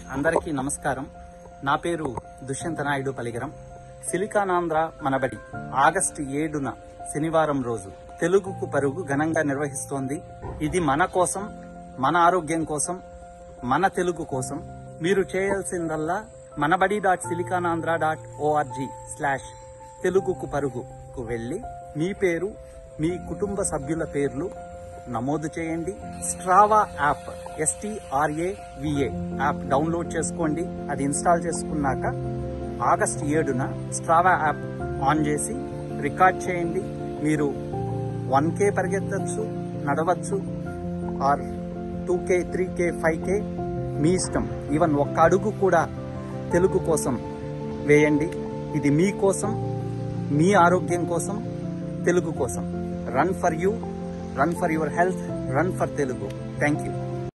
అందరికీ నమస్కారం నా పేరు దుష్యంత నాయుడు పలిగరం సిలికానాంధ్ర మనబడి ఆగస్టు ఏడున శనివారం రోజు తెలుగుకు పరుగు ఘనంగా నిర్వహిస్తోంది ఇది మన కోసం మన ఆరోగ్యం కోసం మన తెలుగు కోసం మీరు చేయాల్సిందల్లా Manabadi dot Siliconandhra dot ORG slash తెలుగుకు పరుగుకు వెళ్ళి మీ పేరు మీ కుటుంబ సభ్యుల పేర్లు నమోదు చేయండి Strava app STRAVA app download చేసుకోండి అది ఇన్స్టాల్ చేసుకున్నాక ఆగస్ట్ ఏడున స్ట్రావా యాప్ ఆన్ చేసి రికార్డ్ చేయండి మీరు వన్ కే పరిగెత్తచ్చు నడవచ్చు or two K three K five K మీ ఇష్టం ఈవెన్ ఒక్క అడుగు కూడా తెలుగు కోసం వేయండి ఇది మీ కోసం మీ ఆరోగ్యం కోసం తెలుగు కోసం run for you run for your health run for Telugu thank you